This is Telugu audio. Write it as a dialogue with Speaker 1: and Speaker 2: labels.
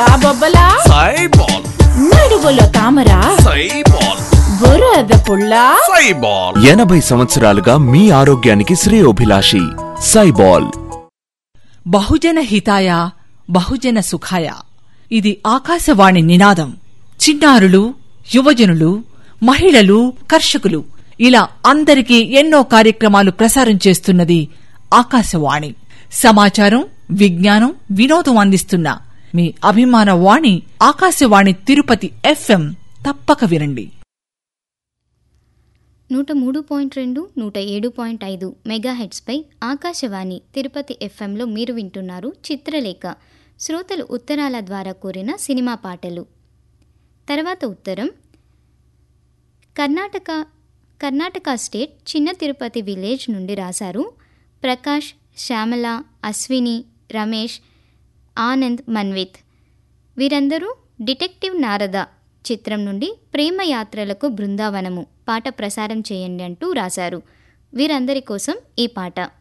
Speaker 1: ఆ బొబ్బలా
Speaker 2: సైబాల్
Speaker 1: నడువులో తామర
Speaker 2: సైబాల్
Speaker 1: బురద పుల్ల
Speaker 2: సైబాల్
Speaker 3: ఎనభై సంవత్సరాలుగా మీ ఆరోగ్యానికి శ్రేయోభిలాషి సైబాల్
Speaker 4: బహుజన హితాయ బహుజన సుఖాయ ఇది ఆకాశవాణి నినాదం చిన్నారులు యువజనులు మహిళలు కర్షకులు ఇలా అందరికీ ఎన్నో కార్యక్రమాలు ప్రసారం చేస్తున్నది ఆకాశవాణి సమాచారం విజ్ఞానం వినోదం అందిస్తున్న మీ అభిమాన వాణి ఆకాశవాణి తిరుపతి ఎఫ్ఎం తప్పక వినండి
Speaker 5: నూట మూడు పాయింట్ రెండు నూట ఏడు పాయింట్ ఐదు మెగాహెడ్స్పై ఆకాశవాణి తిరుపతి ఎఫ్ఎంలో మీరు వింటున్నారు చిత్రలేఖ శ్రోతలు ఉత్తరాల ద్వారా కోరిన సినిమా పాటలు తర్వాత ఉత్తరం కర్ణాటక కర్ణాటక స్టేట్ చిన్న తిరుపతి విలేజ్ నుండి రాశారు ప్రకాష్ శ్యామల అశ్విని రమేష్ ఆనంద్ మన్విత్ వీరందరూ డిటెక్టివ్ నారద చిత్రం నుండి ప్రేమ యాత్రలకు బృందావనము పాట ప్రసారం చేయండి అంటూ రాశారు వీరందరి కోసం ఈ పాట